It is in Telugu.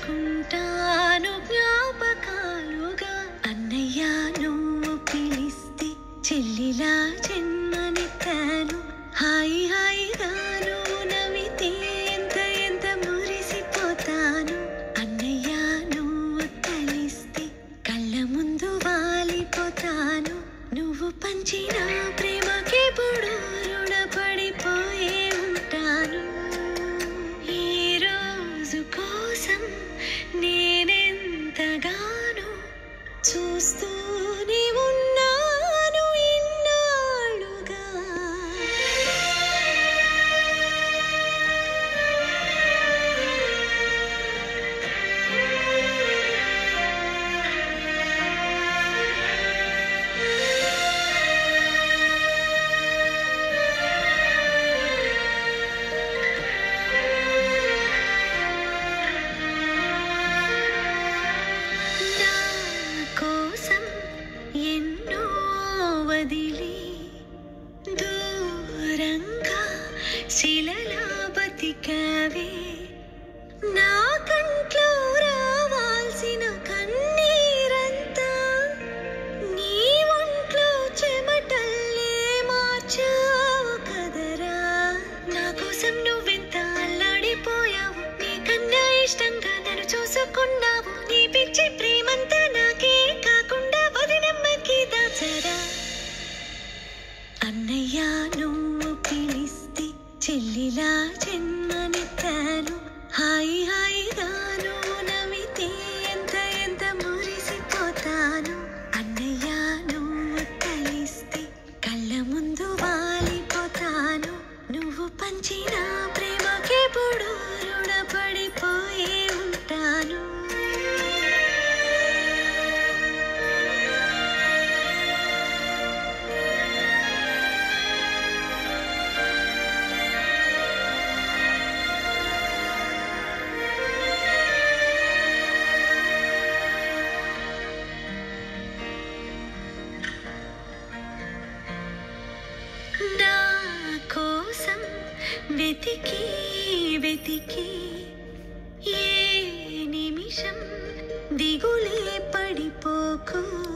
దాచుకుంటాను జ్ఞాపకాలుగా అన్నయ్య నువ్వు పిలిస్తే చెల్లిలా జన్మనెత్తాను హాయి హాయిగాను నవ్వితే ఎంత ఎంత మురిసిపోతాను అన్నయ్య నువ్వు కలిస్తే కళ్ళ ముందు వాలిపోతాను నువ్వు పంచిన ప్రేమకెప్పుడు రుణపడిపోయే ఉంటాను ఈ రోజు కోసం నేనెంతగానో చూస్తూనే ఉన్నాను ఇన్నాళ్ళుగా నా కోసం ఎన్నో వదిలి దూరంగా శిలలా బతికావే నా కంట్లో రావాల్సిన కన్నీరంతా నీ ఒంట్లో చెమటల్లే మార్చావు కదరా నా కోసం నువ్వెంత అల్లాడిపోయావు నీకన్నా ఇష్టంగా నన్ను చూసుకున్నావు నీ పిచ్చి ప్రేమంతా నాకే కాకుండా వదినమ్మకి దాచరా అన్నయ్య నువ్వు పిలిస్తే చెల్లిలా జన్మనెత్తాను హాయి హాయిగాను నవ్వితే ఎంత ఎంత మురిసిపోతాను అన్నయ్య నువ్వు కలిస్తే కళ్ళ ముందు వాలిపోతాను నువ్వు పంచిన ప్రేమకెప్పుడు రుణపడిపోయే ఉంటాను నా కోసం వెతికి వెతికి ఏ నిమిషం దిగులే పడిపోకు